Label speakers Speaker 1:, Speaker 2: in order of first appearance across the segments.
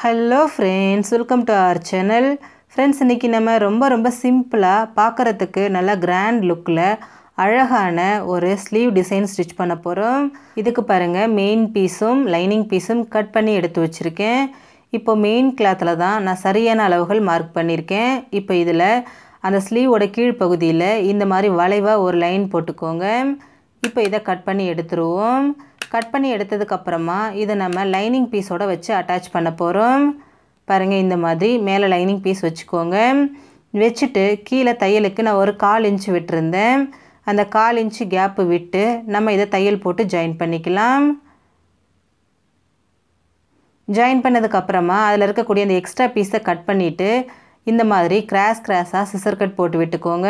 Speaker 1: hello friends welcome to our channel friends இன்றைக்கி நம்ம ரொம்ப ரொம்ப சிம்பிளாக பார்க்குறதுக்கு நல்லா கிராண்ட் லுக்கில் அழகான ஒரு ஸ்லீவ் டிசைன் ஸ்டிச் பண்ண போகிறோம் இதுக்கு பாருங்கள் மெயின் பீஸும் லைனிங் பீஸும் கட் பண்ணி எடுத்து வச்சுருக்கேன் இப்போ மெயின் கிளாத்தில் தான் நான் சரியான அளவுகள் மார்க் பண்ணியிருக்கேன் இப்போ இதில் அந்த ஸ்லீவோட கீழ்ப்பகுதியில் இந்த மாதிரி வளைவாக ஒரு லைன் போட்டுக்கோங்க இப்போ இதை கட் பண்ணி எடுத்துருவோம் கட் பண்ணி எடுத்ததுக்கப்புறமா இதை நம்ம லைனிங் பீஸோட வச்சு அட்டாச் பண்ண போகிறோம் பாருங்கள் இந்த மாதிரி மேலே லைனிங் பீஸ் வச்சுக்கோங்க வச்சுட்டு கீழே தையலுக்கு நான் ஒரு கால் இன்ச்சு விட்டுருந்தேன் அந்த கால் இன்ச்சு கேப்பு விட்டு நம்ம இதை தையல் போட்டு ஜாயின் பண்ணிக்கலாம் ஜாயின் பண்ணதுக்கப்புறமா அதில் இருக்கக்கூடிய அந்த எக்ஸ்ட்ரா பீஸை கட் பண்ணிவிட்டு இந்த மாதிரி கிராஸ் கிராஸாக சிசர் கட் போட்டு விட்டுக்கோங்க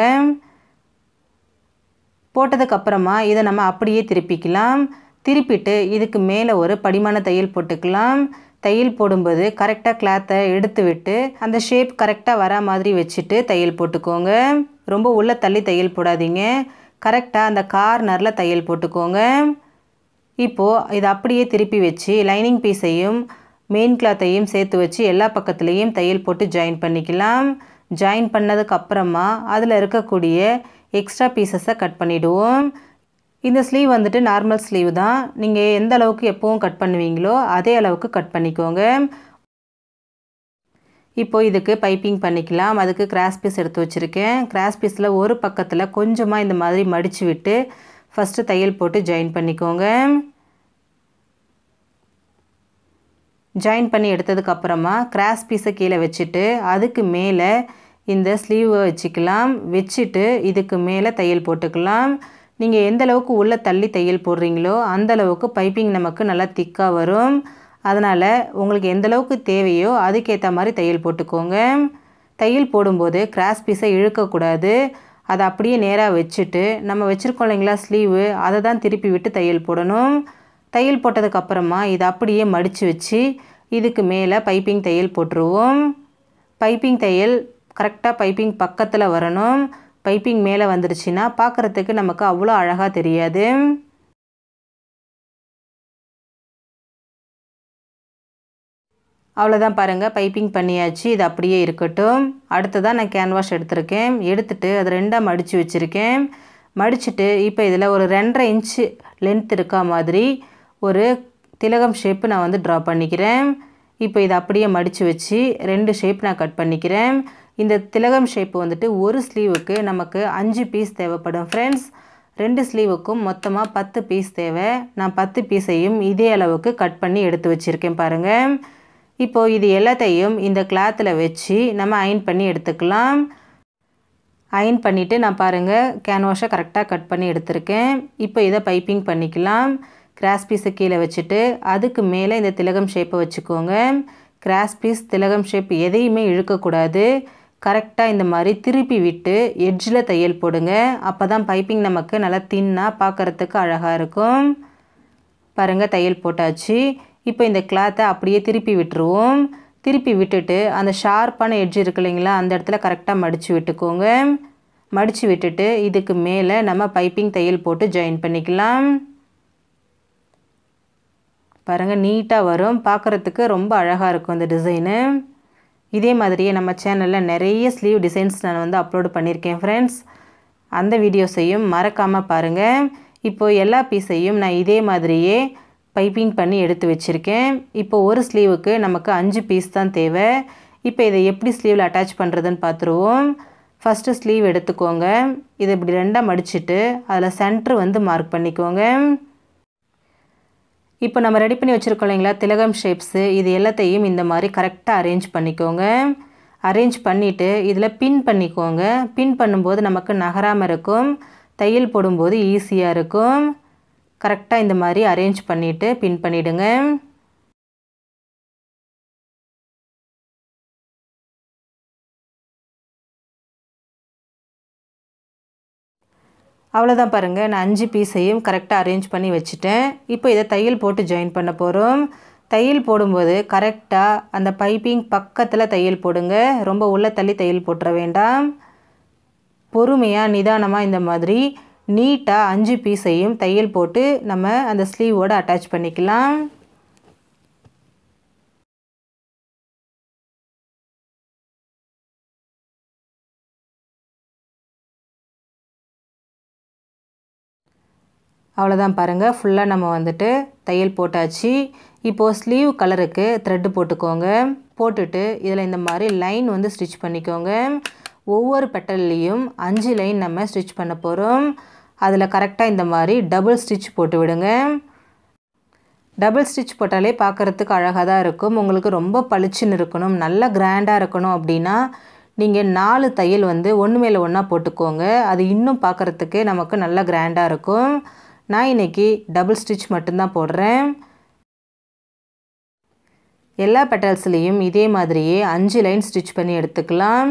Speaker 1: போட்டதுக்கப்புறமா இதை நம்ம அப்படியே திருப்பிக்கலாம் திருப்பிட்டு இதுக்கு மேலே ஒரு படிமான தையல் போட்டுக்கலாம் தையல் போடும்போது கரெக்டாக கிளாத்தை எடுத்து விட்டு அந்த ஷேப் கரெக்டாக வரா மாதிரி வச்சுட்டு தையல் போட்டுக்கோங்க ரொம்ப உள்ளே தள்ளி தையல் போடாதீங்க கரெக்டாக அந்த கார்னரில் தையல் போட்டுக்கோங்க இப்போது இதை அப்படியே திருப்பி வச்சு லைனிங் பீஸையும் மெயின் கிளாத்தையும் சேர்த்து வச்சு எல்லா பக்கத்துலேயும் தையல் போட்டு ஜாயின் பண்ணிக்கலாம் ஜாயின் பண்ணதுக்கு அப்புறமா அதில் இருக்கக்கூடிய எக்ஸ்ட்ரா பீசஸை கட் பண்ணிவிடுவோம் இந்த ஸ்லீவ் வந்துட்டு நார்மல் ஸ்லீவ் தான் நீங்கள் எந்த அளவுக்கு எப்போவும் கட் பண்ணுவீங்களோ அதே அளவுக்கு கட் பண்ணிக்கோங்க இப்போ இதுக்கு பைப்பிங் பண்ணிக்கலாம் அதுக்கு கிராஸ் பீஸ் எடுத்து வச்சுருக்கேன் கிராஸ் பீஸில் ஒரு பக்கத்தில் கொஞ்சமாக இந்த மாதிரி மடித்து விட்டு ஃபஸ்ட்டு தையல் போட்டு ஜாயின் பண்ணிக்கோங்க ஜாயின் பண்ணி எடுத்ததுக்கப்புறமா கிராஸ் பீஸை கீழே வச்சுட்டு அதுக்கு மேலே இந்த ஸ்லீவை வச்சுக்கலாம் வச்சுட்டு இதுக்கு மேலே தையல் போட்டுக்கலாம் நீங்கள் எந்த அளவுக்கு உள்ளே தள்ளி தையல் போடுறீங்களோ அந்த அளவுக்கு பைப்பிங் நமக்கு நல்லா திக்காக வரும் அதனால் உங்களுக்கு எந்த அளவுக்கு தேவையோ அதுக்கேற்ற மாதிரி தையல் போட்டுக்கோங்க தையல் போடும்போது கிராஸ் பீஸை இழுக்கக்கூடாது அதை அப்படியே நேராக வச்சுட்டு நம்ம வச்சுருக்கோம் இல்லைங்களா ஸ்லீவு அதை தான் திருப்பி விட்டு தையல் போடணும் தையல் போட்டதுக்கப்புறமா இதை அப்படியே மடித்து வச்சு இதுக்கு மேலே பைப்பிங் தையல் போட்டுருவோம் பைப்பிங் தையல் கரெக்டாக பைப்பிங் பக்கத்தில் வரணும் பைப்பிங் மேலே வந்துருச்சுன்னா பார்க்குறதுக்கு நமக்கு அவ்வளோ அழகாக தெரியாது அவ்வளோதான் பாருங்கள் பைப்பிங் பண்ணியாச்சு இது அப்படியே இருக்கட்டும் அடுத்ததாக நான் கேன்வாஷ் எடுத்திருக்கேன் எடுத்துகிட்டு அது ரெண்டாக மடித்து வச்சுருக்கேன் மடிச்சுட்டு இப்போ இதில் ஒரு ரெண்டரை இன்ச்சு லென்த் இருக்கா மாதிரி ஒரு திலகம் ஷேப்பு நான் வந்து ட்ரா பண்ணிக்கிறேன் இப்போ இதை அப்படியே மடித்து வச்சு ரெண்டு ஷேப் நான் கட் பண்ணிக்கிறேன் இந்த திலகம் ஷேப்பு வந்துட்டு ஒரு ஸ்லீவுக்கு நமக்கு அஞ்சு பீஸ் தேவைப்படும் ஃப்ரெண்ட்ஸ் ரெண்டு ஸ்லீவுக்கும் மொத்தமாக பத்து பீஸ் தேவை நான் பத்து பீஸையும் இதே அளவுக்கு கட் பண்ணி எடுத்து வச்சுருக்கேன் பாருங்கள் இப்போது இது எல்லாத்தையும் இந்த கிளாத்தில் வச்சு நம்ம அயன் பண்ணி எடுத்துக்கலாம் அயன் பண்ணிவிட்டு நான் பாருங்கள் கேன்வாஷை கரெக்டாக கட் பண்ணி எடுத்திருக்கேன் இப்போ இதை பைப்பிங் பண்ணிக்கலாம் கிராஸ் பீஸை கீழே வச்சுட்டு அதுக்கு மேலே இந்த திலகம் ஷேப்பை வச்சுக்கோங்க கிராஸ் பீஸ் திலகம் ஷேப் எதையுமே இழுக்கக்கூடாது கரெக்டாக இந்த மாதிரி திருப்பி விட்டு எட்ஜில் தையல் போடுங்க அப்போ தான் பைப்பிங் நமக்கு நல்லா தின்னாக பார்க்குறதுக்கு அழகாக இருக்கும் பாருங்கள் தையல் போட்டாச்சு இப்போ இந்த கிளாத்தை அப்படியே திருப்பி விட்டுருவோம் திருப்பி விட்டுட்டு அந்த ஷார்ப்பான எட்ஜ் இருக்கு இல்லைங்களா அந்த இடத்துல கரெக்டாக மடித்து விட்டுக்கோங்க மடித்து விட்டுட்டு இதுக்கு மேலே நம்ம பைப்பிங் தையல் போட்டு ஜாயின் பண்ணிக்கலாம் பாருங்கள் நீட்டாக வரும் பார்க்குறதுக்கு ரொம்ப அழகாக இருக்கும் இந்த டிசைனு இதே மாதிரியே நம்ம சேனலில் நிறைய ஸ்லீவ் டிசைன்ஸ் நான் வந்து அப்லோடு பண்ணியிருக்கேன் ஃப்ரெண்ட்ஸ் அந்த வீடியோஸையும் மறக்காமல் பாருங்கள் இப்போது எல்லா பீஸையும் நான் இதே மாதிரியே பைப்பிங் பண்ணி எடுத்து வச்சுருக்கேன் இப்போ ஒரு ஸ்லீவுக்கு நமக்கு அஞ்சு பீஸ் தான் தேவை இப்போ இதை எப்படி ஸ்லீவில் அட்டாச் பண்ணுறதுன்னு பார்த்துருவோம் ஃபஸ்ட்டு ஸ்லீவ் எடுத்துக்கோங்க இதை இப்படி ரெண்டாக மடிச்சுட்டு அதில் சென்ட்ரு வந்து மார்க் பண்ணிக்கோங்க இப்போ நம்ம ரெடி பண்ணி வச்சுருக்கோம் இல்லைங்களா திலகம் ஷேப்ஸு இது எல்லாத்தையும் இந்த மாதிரி கரெக்டாக அரேஞ்ச் பண்ணிக்கோங்க அரேஞ்ச் பண்ணிவிட்டு இதில் பின் பண்ணிக்கோங்க பின் பண்ணும்போது நமக்கு நகராமல் இருக்கும் தையல் போடும்போது ஈஸியாக இருக்கும் கரெக்டாக இந்த மாதிரி அரேஞ்ச் பண்ணிவிட்டு பின் பண்ணிவிடுங்க அவ்வளோதான் பாருங்கள் நான் அஞ்சு பீஸையும் கரெக்டாக அரேஞ்ச் பண்ணி வச்சுட்டேன் இப்போ இதை தையல் போட்டு ஜாயின் பண்ண போகிறோம் தையல் போடும்போது கரெக்டாக அந்த பைப்பிங் பக்கத்தில் தையல் போடுங்க ரொம்ப உள்ள தள்ளி தையல் போட்டுற வேண்டாம் பொறுமையாக நிதானமாக இந்த மாதிரி நீட்டாக அஞ்சு பீஸையும் தையல் போட்டு நம்ம அந்த ஸ்லீவோடு அட்டாச் பண்ணிக்கலாம் அவ்வளோதான் பாருங்கள் ஃபுல்லாக நம்ம வந்துட்டு தையல் போட்டாச்சு இப்போது ஸ்லீவ் கலருக்கு த்ரெட்டு போட்டுக்கோங்க போட்டுட்டு இதில் இந்த மாதிரி லைன் வந்து ஸ்டிச் பண்ணிக்கோங்க ஒவ்வொரு பெட்டல்லையும் அஞ்சு லைன் நம்ம ஸ்டிச் பண்ண போகிறோம் அதில் கரெக்டாக இந்த மாதிரி டபுள் ஸ்டிச் போட்டு விடுங்க டபுள் ஸ்டிச் போட்டாலே பார்க்குறதுக்கு அழகாக தான் இருக்கும் உங்களுக்கு ரொம்ப பளிச்சுன்னு இருக்கணும் நல்லா கிராண்டாக இருக்கணும் அப்படின்னா நீங்கள் நாலு தையல் வந்து ஒன்று மேலே ஒன்றா போட்டுக்கோங்க அது இன்னும் பார்க்குறதுக்கு நமக்கு நல்லா கிராண்டாக இருக்கும் நான் இன்றைக்கி டபுள் ஸ்டிச் மட்டும்தான் போடுறேன் எல்லா பெட்டல்ஸ்லேயும் இதே மாதிரியே அஞ்சு லைன் ஸ்டிச் பண்ணி எடுத்துக்கலாம்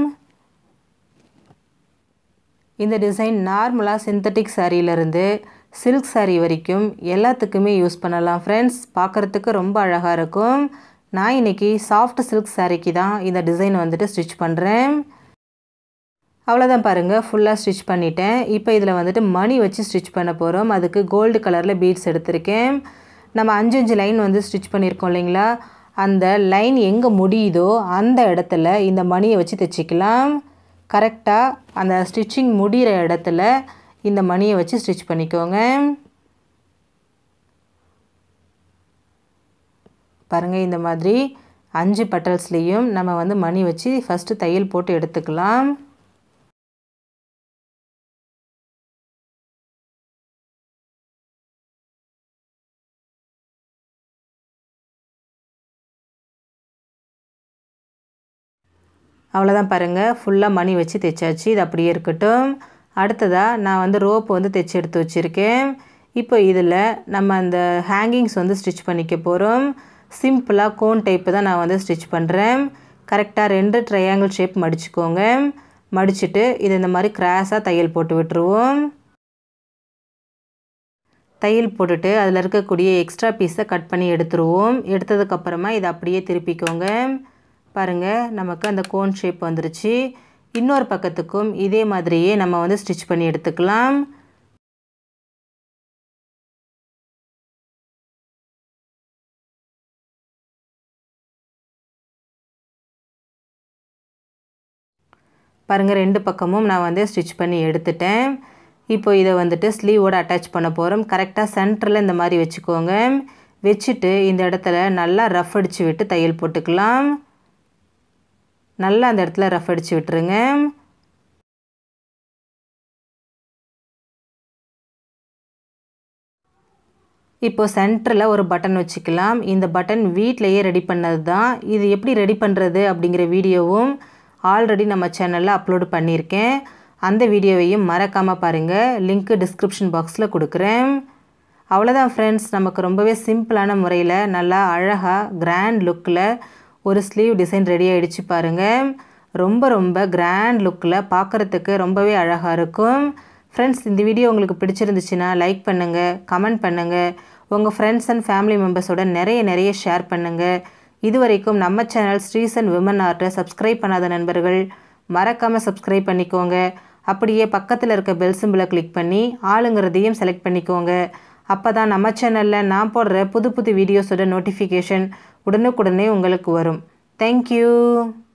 Speaker 1: இந்த டிசைன் நார்மலாக சிந்தட்டிக் சாரியிலேருந்து சில்க் சாரீ வரைக்கும் எல்லாத்துக்குமே யூஸ் பண்ணலாம் ஃப்ரெண்ட்ஸ் பார்க்குறதுக்கு ரொம்ப அழகாக இருக்கும் நான் இன்றைக்கி சாஃப்ட் சில்க் சாரீக்கு தான் இந்த டிசைன் வந்துட்டு ஸ்டிச் பண்ணுறேன் அவ்வளோதான் பாருங்கள் ஃபுல்லாக ஸ்டிச் பண்ணிட்டேன் இப்போ இதில் வந்துட்டு மணி வச்சு ஸ்டிச் பண்ண போகிறோம் அதுக்கு கோல்டு கலரில் பீட்ஸ் எடுத்திருக்கேன் நம்ம அஞ்சு அஞ்சு லைன் வந்து ஸ்டிச் பண்ணியிருக்கோம் இல்லைங்களா அந்த லைன் எங்கே முடியுதோ அந்த இடத்துல இந்த மணியை வச்சு தைச்சிக்கலாம் கரெக்டாக அந்த ஸ்டிச்சிங் முடிகிற இடத்துல இந்த மணியை வச்சு ஸ்டிச் பண்ணிக்கோங்க பாருங்கள் இந்த மாதிரி அஞ்சு பட்டல்ஸ்லேயும் நம்ம வந்து மணி வச்சு ஃபஸ்ட்டு தையல் போட்டு எடுத்துக்கலாம் அவ்வளோதான் பாருங்கள் ஃபுல்லாக மணி வச்சு தைச்சாச்சு இது அப்படியே இருக்கட்டும் அடுத்ததாக நான் வந்து ரோப் வந்து தைச்சி எடுத்து வச்சுருக்கேன் இப்போ இதில் நம்ம அந்த ஹேங்கிங்ஸ் வந்து ஸ்டிச் பண்ணிக்க போகிறோம் சிம்பிளாக கோன் டைப்பு தான் நான் வந்து ஸ்டிச் பண்ணுறேன் கரெக்டாக ரெண்டு ட்ரையாங்கிள் ஷேப் மடிச்சுக்கோங்க மடிச்சுட்டு இது இந்த மாதிரி கிராஸாக தையல் போட்டு விட்டுருவோம் தையல் போட்டுட்டு அதில் இருக்கக்கூடிய எக்ஸ்ட்ரா பீஸை கட் பண்ணி எடுத்துருவோம் எடுத்ததுக்கப்புறமா இதை அப்படியே திருப்பிக்கோங்க பாருங்கள் நமக்கு அந்த கோன் ஷேப் வந்துருச்சு இன்னொரு பக்கத்துக்கும் இதே மாதிரியே நம்ம வந்து ஸ்டிச் பண்ணி எடுத்துக்கலாம் பாருங்கள் ரெண்டு பக்கமும் நான் வந்து ஸ்டிச் பண்ணி எடுத்துட்டேன் இப்போ இதை வந்துட்டு ஸ்லீவோடு அட்டாச் பண்ண போகிறோம் கரெக்டாக சென்டரில் இந்த மாதிரி வச்சுக்கோங்க வச்சுட்டு இந்த இடத்துல நல்லா ரஃப் அடித்து விட்டு தையல் போட்டுக்கலாம் நல்லா அந்த இடத்துல ரஃப் அடித்து விட்டுருங்க இப்போ சென்டரில் ஒரு பட்டன் வச்சுக்கலாம் இந்த பட்டன் வீட்டிலையே ரெடி பண்ணது தான் இது எப்படி ரெடி பண்ணுறது அப்படிங்கிற வீடியோவும் ஆல்ரெடி நம்ம சேனலில் அப்லோடு பண்ணியிருக்கேன் அந்த வீடியோவையும் மறக்காமல் பாருங்கள் லிங்க்கு டிஸ்கிரிப்ஷன் பாக்ஸில் கொடுக்குறேன் அவ்வளோதான் ஃப்ரெண்ட்ஸ் நமக்கு ரொம்பவே சிம்பிளான முறையில் நல்லா அழகாக கிராண்ட் லுக்கில் ஒரு ஸ்லீவ் டிசைன் ரெடி ஆகிடுச்சு பாருங்கள் ரொம்ப ரொம்ப கிராண்ட் லுக்கில் பார்க்குறதுக்கு ரொம்பவே அழகாக இருக்கும் ஃப்ரெண்ட்ஸ் இந்த வீடியோ உங்களுக்கு பிடிச்சிருந்துச்சுன்னா லைக் பண்ணுங்கள் கமெண்ட் பண்ணுங்கள் உங்கள் ஃப்ரெண்ட்ஸ் அண்ட் ஃபேமிலி மெம்பர்ஸோட நிறைய நிறைய ஷேர் பண்ணுங்கள் இது வரைக்கும் நம்ம சேனல் ஸ்ரீசன் விமன் ஆர்ட்டை சப்ஸ்கிரைப் பண்ணாத நண்பர்கள் மறக்காமல் சப்ஸ்கிரைப் பண்ணிக்கோங்க அப்படியே பக்கத்தில் இருக்க பெல் சிம்பிளை கிளிக் பண்ணி ஆளுங்கிறதையும் செலக்ட் பண்ணிக்கோங்க அப்போ தான் நம்ம சேனலில் நான் போடுற புது புது வீடியோஸோட நோட்டிஃபிகேஷன் உடனுக்குடனே உங்களுக்கு வரும் தேங்க்யூ